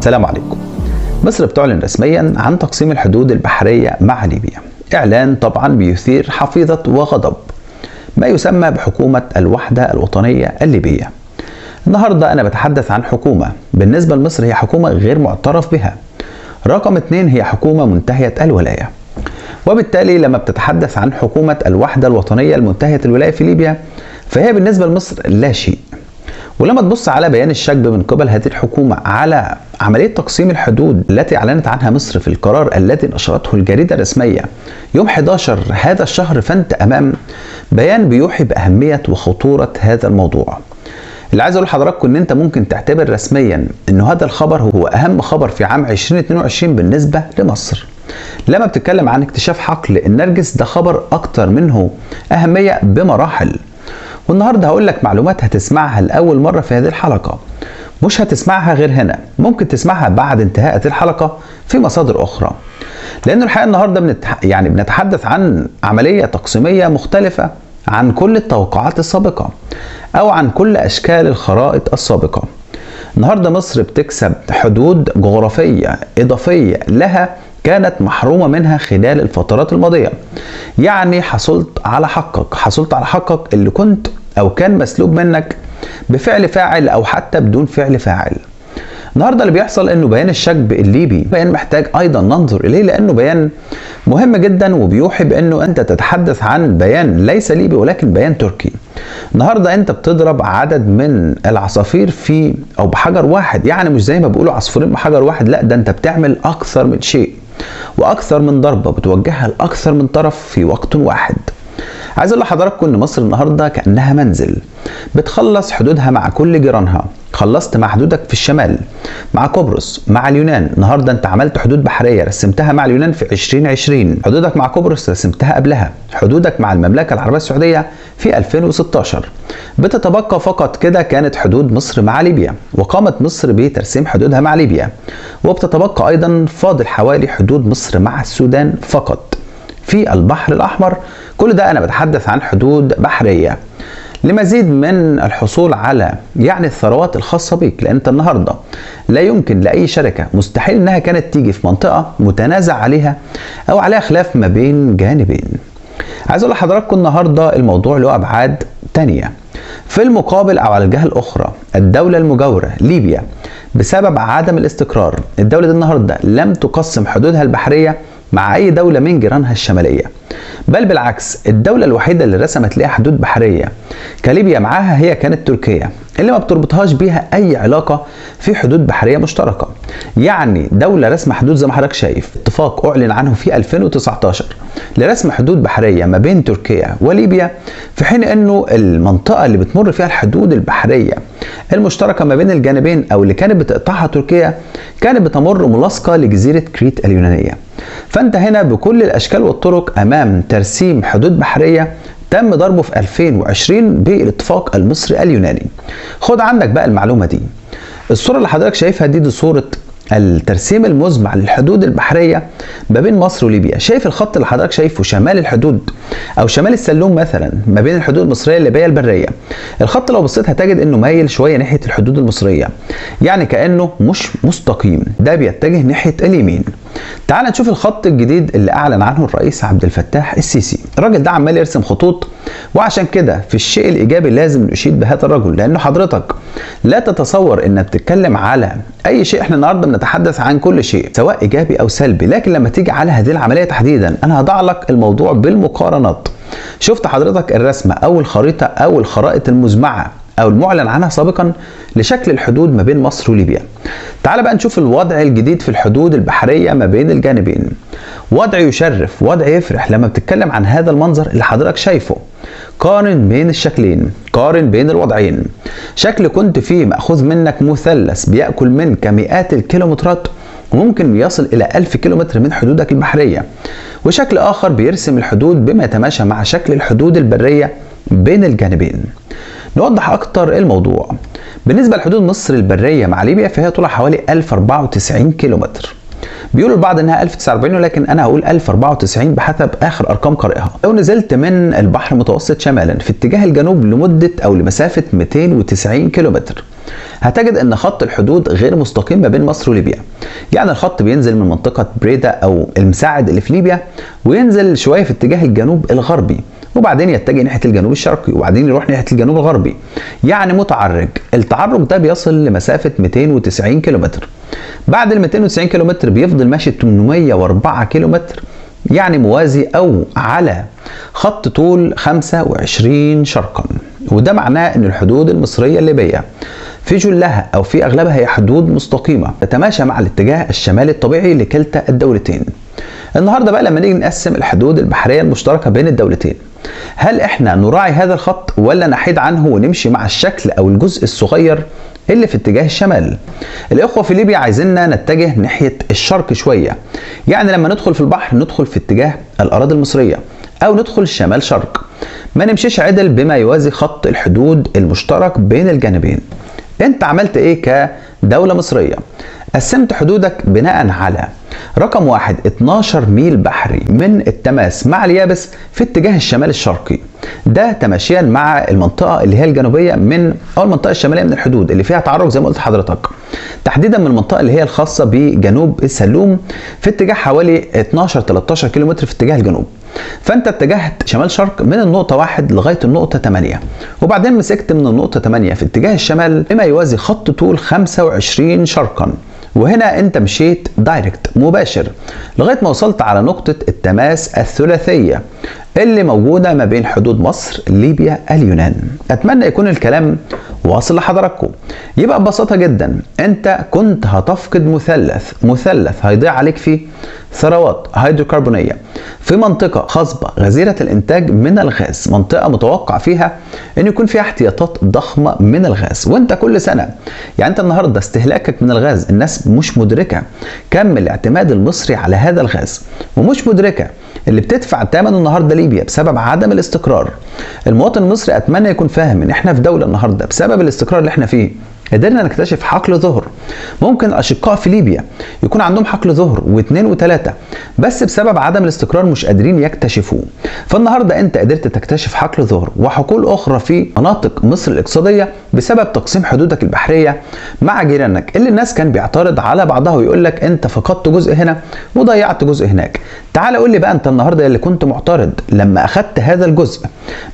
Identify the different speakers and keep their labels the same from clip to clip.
Speaker 1: السلام عليكم مصر بتعلن رسميا عن تقسيم الحدود البحرية مع ليبيا إعلان طبعا بيثير حفيظة وغضب ما يسمى بحكومة الوحدة الوطنية الليبية النهاردة أنا بتحدث عن حكومة بالنسبة لمصر هي حكومة غير معترف بها رقم اثنين هي حكومة منتهية الولاية وبالتالي لما بتتحدث عن حكومة الوحدة الوطنية المنتهية الولاية في ليبيا فهي بالنسبة لمصر لا شيء ولما تبص على بيان الشكب من قبل هذه الحكومة على عملية تقسيم الحدود التي أعلنت عنها مصر في القرار الذي نشرته الجريدة الرسمية يوم 11 هذا الشهر فأنت أمام بيان بيوحي بأهمية وخطورة هذا الموضوع اللي عايز اقول لحضراتكم ان انت ممكن تعتبر رسميا ان هذا الخبر هو اهم خبر في عام 2022 بالنسبه لمصر. لما بتتكلم عن اكتشاف حقل النرجس ده خبر اكتر منه اهميه بمراحل. والنهارده هقول لك معلومات هتسمعها لاول مره في هذه الحلقه. مش هتسمعها غير هنا، ممكن تسمعها بعد انتهاء هذه الحلقه في مصادر اخرى. لان الحقيقه النهارده بنتح... يعني بنتحدث عن عمليه تقسيميه مختلفه عن كل التوقعات السابقه. او عن كل اشكال الخرائط السابقه النهارده مصر بتكسب حدود جغرافيه اضافيه لها كانت محرومه منها خلال الفترات الماضيه يعني حصلت على حقك حصلت على حقك اللي كنت او كان مسلوب منك بفعل فاعل او حتى بدون فعل فاعل النهارده اللي بيحصل انه بيان الشكب الليبي بيان محتاج ايضا ننظر اليه لانه بيان مهم جدا وبيوحي بانه انت تتحدث عن بيان ليس ليبي ولكن بيان تركي النهارده انت بتضرب عدد من العصافير في او بحجر واحد يعني مش زي ما بيقولوا عصفورين بحجر واحد لا ده انت بتعمل اكثر من شيء واكثر من ضربه بتوجهها لاكثر من طرف في وقت واحد عايز اقول لحضراتكم ان مصر النهارده كانها منزل بتخلص حدودها مع كل جيرانها خلصت مع حدودك في الشمال مع قبرص مع اليونان النهارده انت عملت حدود بحريه رسمتها مع اليونان في 2020 حدودك مع قبرص رسمتها قبلها حدودك مع المملكه العربيه السعوديه في 2016 بتتبقى فقط كده كانت حدود مصر مع ليبيا وقامت مصر بترسيم حدودها مع ليبيا وبتتبقى ايضا فاضل حوالي حدود مصر مع السودان فقط في البحر الاحمر كل ده انا بتحدث عن حدود بحريه لمزيد من الحصول على يعني الثروات الخاصة بيك لأن أنت النهاردة لا يمكن لأي شركة مستحيل أنها كانت تيجي في منطقة متنازع عليها أو عليها خلاف ما بين جانبين عايز أقول لحضراتكم النهاردة الموضوع له أبعاد تانية في المقابل أو على الجهة الأخرى الدولة المجاورة ليبيا بسبب عدم الاستقرار الدولة دي النهاردة لم تقسم حدودها البحرية مع أي دولة من جيرانها الشمالية بل بالعكس الدولة الوحيدة اللي رسمت ليها حدود بحرية كليبيا معاها هي كانت تركيا اللي ما بتربطهاش بيها أي علاقة في حدود بحرية مشتركة يعني دولة رسم حدود زي ما حضرتك شايف اتفاق أعلن عنه في 2019 لرسم حدود بحرية ما بين تركيا وليبيا في حين أنه المنطقة اللي بتمر فيها الحدود البحرية المشتركة ما بين الجانبين أو اللي كانت بتقطعها تركيا كانت بتمر ملاصقة لجزيرة كريت اليونانية فأنت هنا بكل الأشكال والطرق أمام ترسيم حدود بحرية تم ضربه في 2020 بالاتفاق المصري اليوناني خد عندك بقى المعلومة دي الصورة اللي حضرتك شايفها دي دي صورة الترسيم المزمع للحدود البحرية ما بين مصر وليبيا شايف الخط اللي حضرتك شايفه شمال الحدود أو شمال السلوم مثلا ما بين الحدود المصرية الليبية البرية الخط لو بصيت هتجد إنه مايل شوية ناحية الحدود المصرية يعني كأنه مش مستقيم ده بيتجه ناحية اليمين تعال نشوف الخط الجديد اللي اعلن عنه الرئيس عبد الفتاح السيسي الراجل ده عمال يرسم خطوط وعشان كده في الشيء الايجابي لازم نشيد بهذا الرجل لانه حضرتك لا تتصور انك بتتكلم على اي شيء احنا النهارده بنتحدث عن كل شيء سواء ايجابي او سلبي لكن لما تيجي على هذه العمليه تحديدا انا هضع لك الموضوع بالمقارنات شفت حضرتك الرسمه او الخريطه او الخرائط المزمعه او المعلن عنها سابقا لشكل الحدود ما بين مصر وليبيا تعال بقى نشوف الوضع الجديد في الحدود البحريه ما بين الجانبين وضع يشرف وضع يفرح لما بتتكلم عن هذا المنظر اللي حضرتك شايفه قارن بين الشكلين قارن بين الوضعين شكل كنت فيه مأخوذ منك مثلث بيأكل منك مئات الكيلومترات وممكن يصل إلى ألف كيلومتر من حدودك البحرية وشكل آخر بيرسم الحدود بما يتماشى مع شكل الحدود البرية بين الجانبين نوضح أكتر الموضوع بالنسبة لحدود مصر البرية مع ليبيا فهي طولها حوالي 1094 كيلومتر بيقولوا البعض انها 1049 ولكن انا هقول 1094 بحسب اخر ارقام قارئها لو نزلت من البحر المتوسط شمالا في اتجاه الجنوب لمده او لمسافه 290 كيلومتر هتجد ان خط الحدود غير مستقيم ما بين مصر وليبيا يعني الخط بينزل من منطقة بريدة او المساعد اللي في ليبيا وينزل شوية في اتجاه الجنوب الغربي وبعدين يتجه ناحيه الجنوب الشرقي وبعدين يروح ناحيه الجنوب الغربي يعني متعرج التعرج ده بيصل لمسافه 290 كيلومتر بعد ال 290 كيلومتر بيفضل ماشي 804 كيلومتر يعني موازي او على خط طول 25 شرقا وده معناه ان الحدود المصريه الليبيه في جلها او في اغلبها هي حدود مستقيمه تتماشى مع الاتجاه الشمالي الطبيعي لكلتا الدولتين النهارده بقى لما نيجي نقسم الحدود البحريه المشتركه بين الدولتين هل احنا نراعي هذا الخط ولا نحيد عنه ونمشي مع الشكل او الجزء الصغير اللي في اتجاه الشمال الاخوه في ليبيا عايزيننا نتجه ناحيه الشرق شويه يعني لما ندخل في البحر ندخل في اتجاه الاراضي المصريه او ندخل شمال شرق ما نمشيش عدل بما يوازي خط الحدود المشترك بين الجانبين انت عملت ايه كدوله مصريه قسمت حدودك بناء على رقم واحد 12 ميل بحري من التماس مع اليابس في اتجاه الشمال الشرقي ده تماشيا مع المنطقة اللي هي الجنوبية من أو المنطقة الشمالية من الحدود اللي فيها تعرج زي ما قلت لحضرتك تحديدا من المنطقة اللي هي الخاصة بجنوب السلوم في اتجاه حوالي 12 13 كيلومتر في اتجاه الجنوب فانت اتجهت شمال شرق من النقطة واحد لغاية النقطة 8 وبعدين مسكت من النقطة 8 في اتجاه الشمال بما يوازي خط طول 25 شرقا وهنا انت مشيت دايركت مباشر لغايه ما وصلت على نقطه التماس الثلاثيه اللي موجوده ما بين حدود مصر ليبيا اليونان اتمنى يكون الكلام واصل لحضراتكم يبقى ببساطه جدا انت كنت هتفقد مثلث مثلث هيضيع عليك فيه ثروات هيدروكربونيه في منطقه خصبه غزيره الانتاج من الغاز منطقه متوقع فيها ان يكون فيها احتياطات ضخمه من الغاز وانت كل سنه يعني انت النهارده استهلاكك من الغاز الناس مش مدركه كم الاعتماد المصري على هذا الغاز ومش مدركه اللي بتدفع ثمنه النهارده ليبيا بسبب عدم الاستقرار المواطن المصري اتمنى يكون فاهم ان احنا في دوله النهارده بسبب الاستقرار اللي احنا فيه قدرنا نكتشف حقل ظهر ممكن الاشقاء في ليبيا يكون عندهم حقل ظهر واثنين وثلاثه بس بسبب عدم الاستقرار مش قادرين يكتشفوه فالنهارده انت قدرت تكتشف حقل ظهر وحقول اخرى في مناطق مصر الاقتصاديه بسبب تقسيم حدودك البحريه مع جيرانك اللي الناس كان بيعترض على بعضها ويقول لك انت فقدت جزء هنا وضيعت جزء هناك تعال قول لي بقى انت النهارده اللي كنت معترض لما اخدت هذا الجزء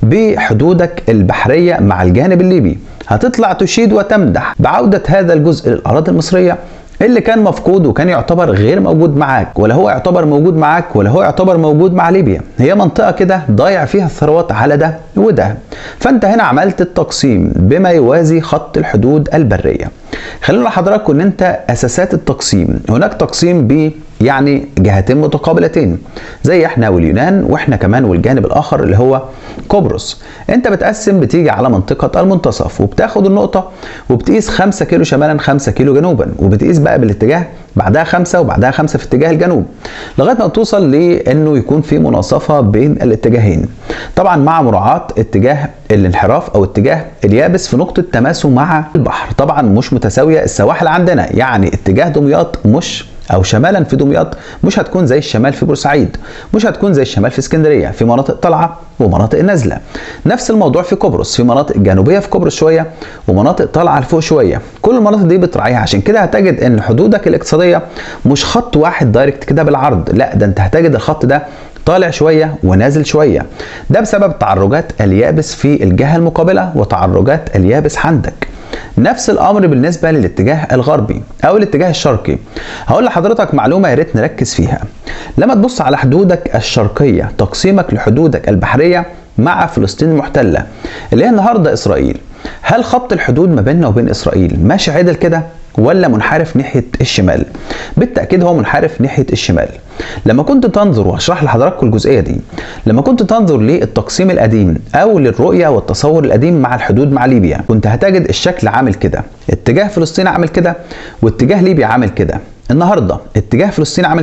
Speaker 1: بحدودك البحريه مع الجانب الليبي هتطلع تشيد وتمدح بعودة هذا الجزء للأراضي المصرية اللي كان مفقود وكان يعتبر غير موجود معاك ولا هو يعتبر موجود معاك ولا هو يعتبر موجود مع ليبيا هي منطقة كده ضايع فيها الثروات على ده وده فانت هنا عملت التقسيم بما يوازي خط الحدود البرية خلينا حضراتكم ان انت اساسات التقسيم هناك تقسيم ب يعني جهتين متقابلتين زي احنا واليونان واحنا كمان والجانب الاخر اللي هو قبرص انت بتقسم بتيجي على منطقة المنتصف وبتاخد النقطة وبتقيس 5 كيلو شمالا 5 كيلو جنوبا وبتقيس بقى بالاتجاه بعدها خمسة وبعدها خمسة في اتجاه الجنوب لغاية ما توصل لانه يكون في مناصفة بين الاتجاهين طبعا مع مراعاة اتجاه الانحراف او اتجاه اليابس في نقطة تماسه مع البحر طبعا مش متساوية السواحل عندنا يعني اتجاه دمياط مش او شمالا في دمياط مش هتكون زي الشمال في بورسعيد مش هتكون زي الشمال في اسكندريه في مناطق طالعه ومناطق نازله نفس الموضوع في قبرص في مناطق جنوبيه في قبرص شويه ومناطق طالعه لفوق شويه كل المناطق دي بتراعيها عشان كده هتجد ان حدودك الاقتصاديه مش خط واحد دايركت كده بالعرض لا ده انت هتجد الخط ده طالع شويه ونازل شويه ده بسبب تعرجات اليابس في الجهه المقابله وتعرجات اليابس عندك نفس الامر بالنسبه للاتجاه الغربي او الاتجاه الشرقي هقول لحضرتك معلومه يا ريت نركز فيها لما تبص على حدودك الشرقيه تقسيمك لحدودك البحريه مع فلسطين المحتله اللي هي النهارده اسرائيل هل خط الحدود ما بيننا وبين اسرائيل ماشي عدل كده ولا منحرف ناحيه الشمال بالتاكيد هو منحرف ناحيه الشمال لما كنت تنظر وهشرح لحضراتكم الجزئيه دي لما كنت تنظر للتقسيم القديم او للرؤيه والتصور القديم مع الحدود مع ليبيا كنت هتجد الشكل عامل كده اتجاه فلسطين عامل كده واتجاه ليبيا عامل كده النهارده اتجاه فلسطين عامل كده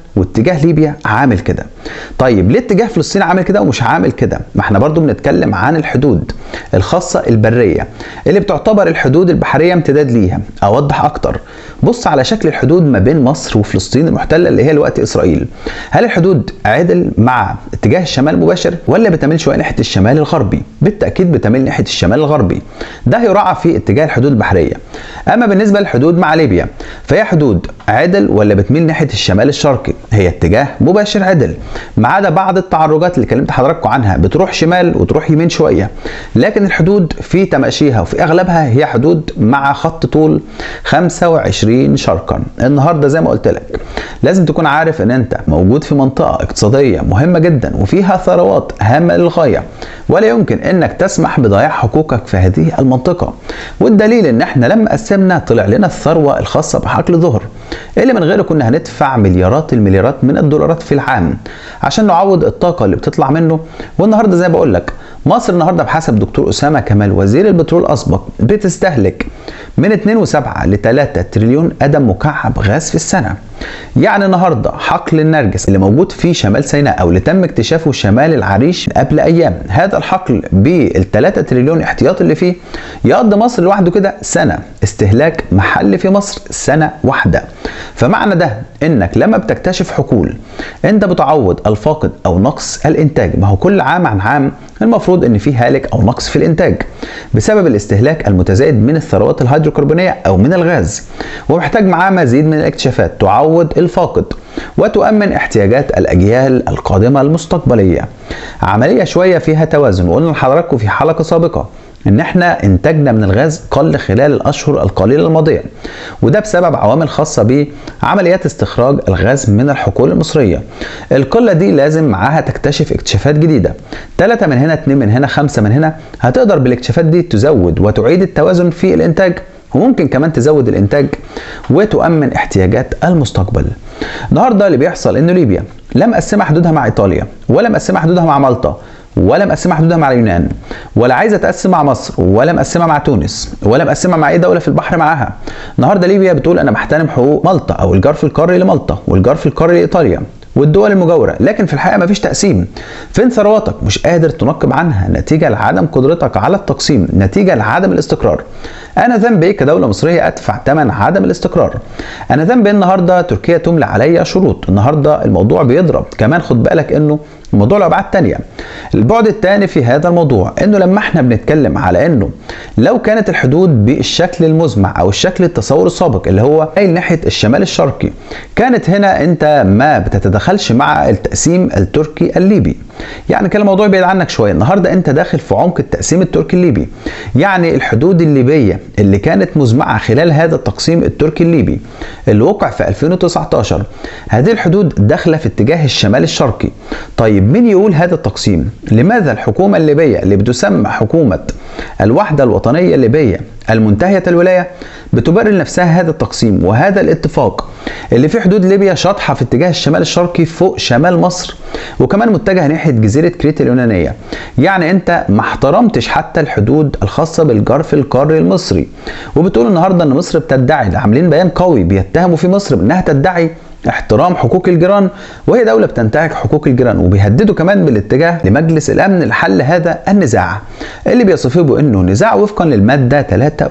Speaker 1: واتجاه ليبيا عامل كده طيب ليه اتجاه فلسطين عامل كده ومش عامل كده ما احنا برضو بنتكلم عن الحدود الخاصة البرية اللي بتعتبر الحدود البحرية امتداد ليها اوضح اكتر بص على شكل الحدود ما بين مصر وفلسطين المحتلة اللي هي الوقت اسرائيل هل الحدود عادل مع اتجاه الشمال مباشر ولا بتميل شوية ناحية الشمال الغربي بالتأكيد بتميل ناحية الشمال الغربي ده يراعى في اتجاه الحدود البحرية اما بالنسبة للحدود مع ليبيا فهي حدود عدل ولا بتميل ناحية الشمال الشرقي هي اتجاه مباشر عدل ما عدا بعض التعرجات اللي كلمت حضراتكم عنها بتروح شمال وتروح يمين شوية لكن الحدود في تماشيها وفي اغلبها هي حدود مع خط طول 25 شرقا النهارده زي ما قلت لك لازم تكون عارف ان انت موجود في منطقة اقتصادية مهمة جدا وفيها ثروات هامة للغاية ولا يمكن انك تسمح بضياع حقوقك في هذه المنطقة والدليل ان احنا لما قسمنا طلع لنا الثروة الخاصة بحقل ظهر اللي من غيره كنا هندفع مليارات المليارات من الدولارات في العام عشان نعوض الطاقة اللي بتطلع منه والنهارده زي ما بقول لك مصر النهارده بحسب دكتور اسامه كمال وزير البترول الاسبق بتستهلك من 2.7 ل 3 تريليون قدم مكعب غاز في السنه. يعني النهارده حقل النرجس اللي موجود في شمال سيناء او اللي تم اكتشافه شمال العريش قبل ايام، هذا الحقل بال 3 تريليون احتياطي اللي فيه يقضي مصر لوحده كده سنه استهلاك محلي في مصر سنه واحده. فمعنى ده انك لما بتكتشف حقول انت بتعوض الفاقد او نقص الانتاج، ما هو كل عام عن عام المفروض ان في هالك او نقص في الانتاج بسبب الاستهلاك المتزايد من الثروات الهيدروكربونيه او من الغاز ومحتاج معاه مزيد من الاكتشافات تعوض الفاقد وتؤمن احتياجات الاجيال القادمه المستقبليه عمليه شويه فيها توازن وقلنا لحضراتكم في حلقه سابقه ان احنا انتاجنا من الغاز قل خلال الاشهر القليله الماضيه وده بسبب عوامل خاصه بعمليات استخراج الغاز من الحقول المصريه القله دي لازم معاها تكتشف اكتشافات جديده ثلاثة من هنا اتنين من هنا خمسة من هنا هتقدر بالاكتشافات دي تزود وتعيد التوازن في الانتاج وممكن كمان تزود الانتاج وتؤمن احتياجات المستقبل النهارده اللي بيحصل ان ليبيا لا مقسمه حدودها مع ايطاليا ولا مقسمه حدودها مع مالطا ولا مقسمه حدودها مع اليونان ولا عايزه تقسم مع مصر ولا مقسمه مع تونس ولا مقسمه مع اي دوله في البحر معاها النهارده ليبيا بتقول انا بحترم حقوق مالطا او الجرف القاري لمالطا والجرف القاري لايطاليا والدول المجاوره لكن في الحقيقه مفيش تقسيم فين ثرواتك مش قادر تنقب عنها نتيجه لعدم قدرتك على التقسيم نتيجه لعدم الاستقرار انا ذنبي ايه كدوله مصريه ادفع ثمن عدم الاستقرار انا ذنبي النهارده تركيا تملى عليا شروط النهارده الموضوع بيضرب كمان خد بالك انه الموضوع له ابعاد تانية البعد الثاني في هذا الموضوع انه لما احنا بنتكلم على انه لو كانت الحدود بالشكل المزمع او الشكل التصور السابق اللي هو اي ناحيه الشمال الشرقي كانت هنا انت ما بتتدخلش مع التقسيم التركي الليبي يعني كان الموضوع بعيد عنك شويه النهارده انت داخل في عمق التقسيم التركي الليبي يعني الحدود الليبيه اللي كانت مزمعه خلال هذا التقسيم التركي الليبي اللي وقع في 2019 هذه الحدود داخله في اتجاه الشمال الشرقي طيب مين يقول هذا التقسيم لماذا الحكومه الليبيه اللي بتسمى حكومه الوحده الوطنيه الليبيه المنتهيه الولايه بتبرر لنفسها هذا التقسيم وهذا الاتفاق اللي في حدود ليبيا شاطحه في اتجاه الشمال الشرقي فوق شمال مصر وكمان متجهه ناحيه جزيره كريت اليونانيه يعني انت ما احترمتش حتى الحدود الخاصه بالجرف القاري المصري وبتقول النهارده ان مصر بتدعي عاملين بيان قوي بيتهموا في مصر بانها تدعي احترام حقوق الجيران وهي دولة بتنتهك حقوق الجيران وبيهددوا كمان بالاتجاه لمجلس الأمن لحل هذا النزاع اللي بيصفوه بأنه نزاع وفقا للمادة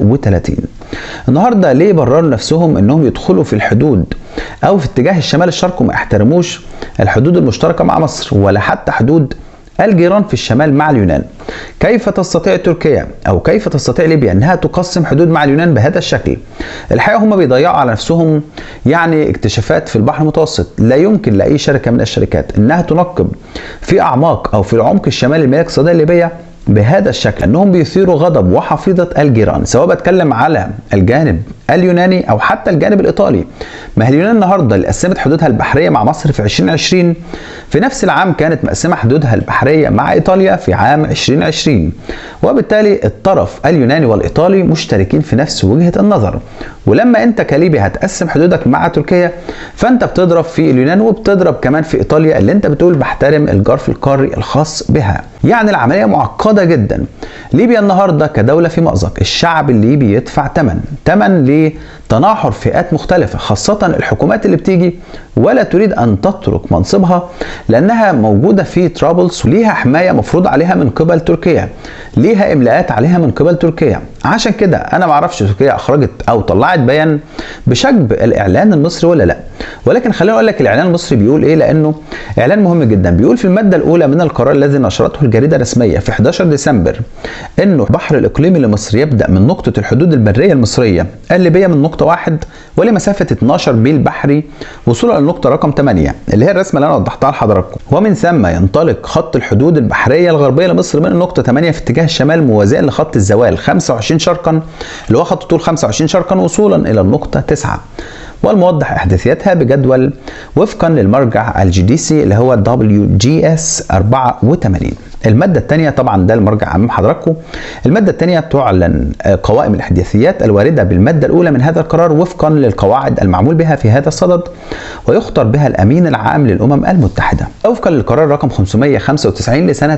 Speaker 1: 33 النهاردة ليه برروا نفسهم أنهم يدخلوا في الحدود أو في اتجاه الشمال الشرقي وما يحترموش الحدود المشتركة مع مصر ولا حتى حدود الجيران في الشمال مع اليونان كيف تستطيع تركيا او كيف تستطيع ليبيا انها تقسم حدود مع اليونان بهذا الشكل الحقيقه هم بيضيعوا على نفسهم يعني اكتشافات في البحر المتوسط لا يمكن لاي شركه من الشركات انها تنقب في اعماق او في العمق الشمالي المياه الاقتصاديه الليبيه بهذا الشكل انهم بيثيروا غضب وحفيظه الجيران سواء بتكلم على الجانب اليوناني او حتى الجانب الايطالي ما هي اليونان النهارده اللي قسمت حدودها البحريه مع مصر في 2020 في نفس العام كانت مقسمه حدودها البحريه مع ايطاليا في عام 2020 وبالتالي الطرف اليوناني والايطالي مشتركين في نفس وجهه النظر ولما انت كليبي هتقسم حدودك مع تركيا فانت بتضرب في اليونان وبتضرب كمان في ايطاليا اللي انت بتقول بحترم الجرف القاري الخاص بها يعني العمليه معقده جدا ليبيا النهارده كدوله في مأزق الشعب الليبي يدفع ثمن ثمن تناحر فئات مختلفة خاصة الحكومات اللي بتيجي ولا تريد أن تترك منصبها لأنها موجودة في ترابلز وليها حماية مفروض عليها من قبل تركيا ليها إملاءات عليها من قبل تركيا عشان كده أنا معرفش تركيا أخرجت أو طلعت بيان بشجب الإعلان المصري ولا لا ولكن خليني أقول لك الإعلان المصري بيقول إيه لأنه إعلان مهم جدا بيقول في المادة الأولى من القرار الذي نشرته الجريدة الرسمية في 11 ديسمبر إنه البحر الإقليمي لمصر يبدأ من نقطة الحدود البرية المصرية الليبية من نقطة واحد ولمسافة 12 ميل بحري وصولا للنقطة رقم 8 اللي هي الرسمة اللي أنا وضحتها لحضراتكم ومن ثم ينطلق خط الحدود البحرية الغربية لمصر من النقطة 8 في اتجاه الشمال موازيا لخط الزوال 25 شرقا اللي هو خط طول 25 شرقا وصولا إلى النقطة 9 والموضح احداثياتها بجدول وفقا للمرجع الجي دي سي اللي هو دبليو جي اس 84 المادة الثانية طبعا ده المرجع أمام حضراتكم المادة الثانية تعلن قوائم الإحداثيات الواردة بالمادة الأولى من هذا القرار وفقا للقواعد المعمول بها في هذا الصدد ويختار بها الأمين العام للأمم المتحدة وفقا للقرار رقم 595 لسنة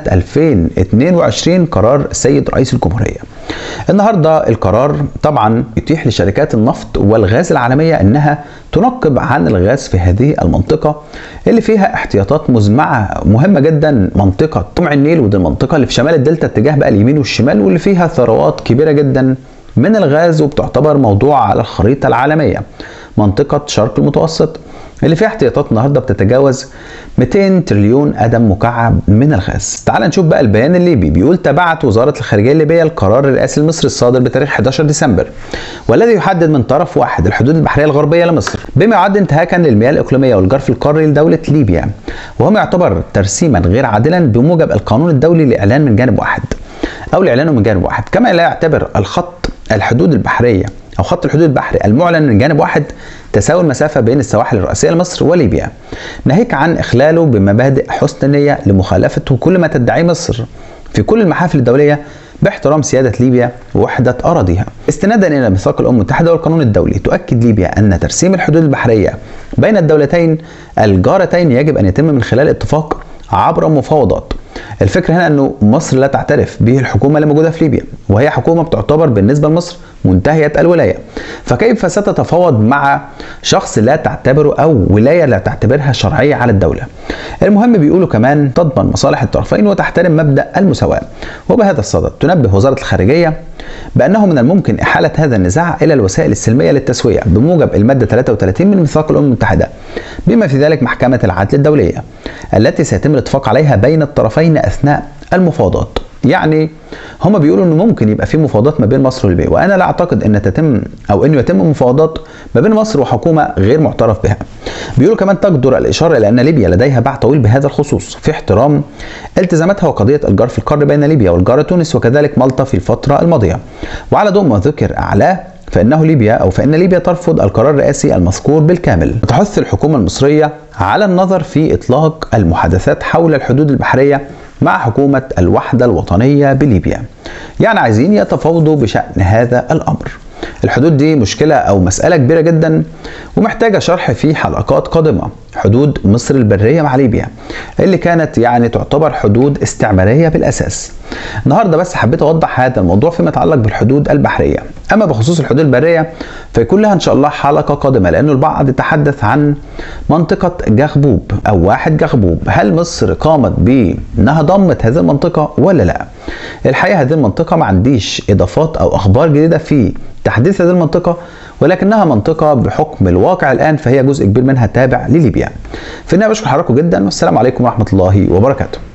Speaker 1: 2022 قرار السيد رئيس الجمهورية النهاردة القرار طبعا يتيح لشركات النفط والغاز العالمية أنها تنقب عن الغاز في هذه المنطقة اللي فيها احتياطات مزمعة مهمة جدا منطقة طمع النيل ودي المنطقة اللي في شمال الدلتا اتجاه بقى اليمين والشمال واللي فيها ثروات كبيرة جدا من الغاز وبتعتبر موضوع على الخريطة العالمية منطقة شرق المتوسط اللي فيها احتياطات النهارده بتتجاوز 200 تريليون قدم مكعب من الغاز. تعال نشوف بقى البيان الليبي بيقول تبعت وزاره الخارجيه الليبيه القرار الرئاسي المصري الصادر بتاريخ 11 ديسمبر والذي يحدد من طرف واحد الحدود البحريه الغربيه لمصر بما يعد انتهاكا للمياه الاقليميه والجرف القاري لدوله ليبيا وهو يعتبر ترسيما غير عادلا بموجب القانون الدولي لاعلان من جانب واحد او لاعلانه من جانب واحد كما لا يعتبر الخط الحدود البحريه او خط الحدود البحري المعلن من جانب واحد تساوي المسافة بين السواحل الرئيسية لمصر وليبيا ناهيك عن إخلاله بمبادئ حسن النية لمخالفته كل ما تدعيه مصر في كل المحافل الدولية باحترام سيادة ليبيا ووحدة أراضيها استنادا إلى ميثاق الأمم المتحدة والقانون الدولي تؤكد ليبيا أن ترسيم الحدود البحرية بين الدولتين الجارتين يجب أن يتم من خلال اتفاق عبر مفاوضات الفكرة هنا أنه مصر لا تعترف به الحكومة اللي موجودة في ليبيا وهي حكومة بتعتبر بالنسبة لمصر منتهية الولاية فكيف ستتفاوض مع شخص لا تعتبره أو ولاية لا تعتبرها شرعية على الدولة المهم بيقولوا كمان تضمن مصالح الطرفين وتحترم مبدأ المساواة وبهذا الصدد تنبه وزارة الخارجية بأنه من الممكن إحالة هذا النزاع إلى الوسائل السلمية للتسوية بموجب المادة 33 من ميثاق الأمم المتحدة بما في ذلك محكمة العدل الدولية التي سيتم الاتفاق عليها بين الطرفين أثناء المفاوضات يعني هما بيقولوا انه ممكن يبقى في مفاوضات ما بين مصر وليبيا وانا لا اعتقد ان تتم او انه يتم مفاوضات ما بين مصر وحكومه غير معترف بها بيقولوا كمان تقدر الاشاره الى ان ليبيا لديها باع طويل بهذا الخصوص في احترام التزاماتها وقضيه الجرف القاري بين ليبيا والجاره تونس وكذلك مالطا في الفتره الماضيه وعلى ضوء ما ذكر اعلاه فإنه ليبيا أو فإن ليبيا ترفض القرار الرئاسي المذكور بالكامل. تحث الحكومة المصرية على النظر في إطلاق المحادثات حول الحدود البحرية مع حكومة الوحدة الوطنية بليبيا. يعني عايزين يتفاوضوا بشأن هذا الأمر. الحدود دي مشكلة أو مسألة كبيرة جدا ومحتاجة شرح في حلقات قادمة حدود مصر البرية مع ليبيا اللي كانت يعني تعتبر حدود استعمارية بالأساس النهاردة بس حبيت أوضح هذا الموضوع فيما يتعلق بالحدود البحرية أما بخصوص الحدود البرية فيكون لها إن شاء الله حلقة قادمة لأن البعض يتحدث عن منطقة جغبوب أو واحد جغبوب هل مصر قامت بأنها ضمت هذه المنطقة ولا لا الحقيقة هذه المنطقة ما عنديش إضافات أو أخبار جديدة في تحديث هذه المنطقة ولكنها منطقة بحكم الواقع الآن فهي جزء كبير منها تابع لليبيا في النهاية بشكر حضراتكم جدا والسلام عليكم ورحمة الله وبركاته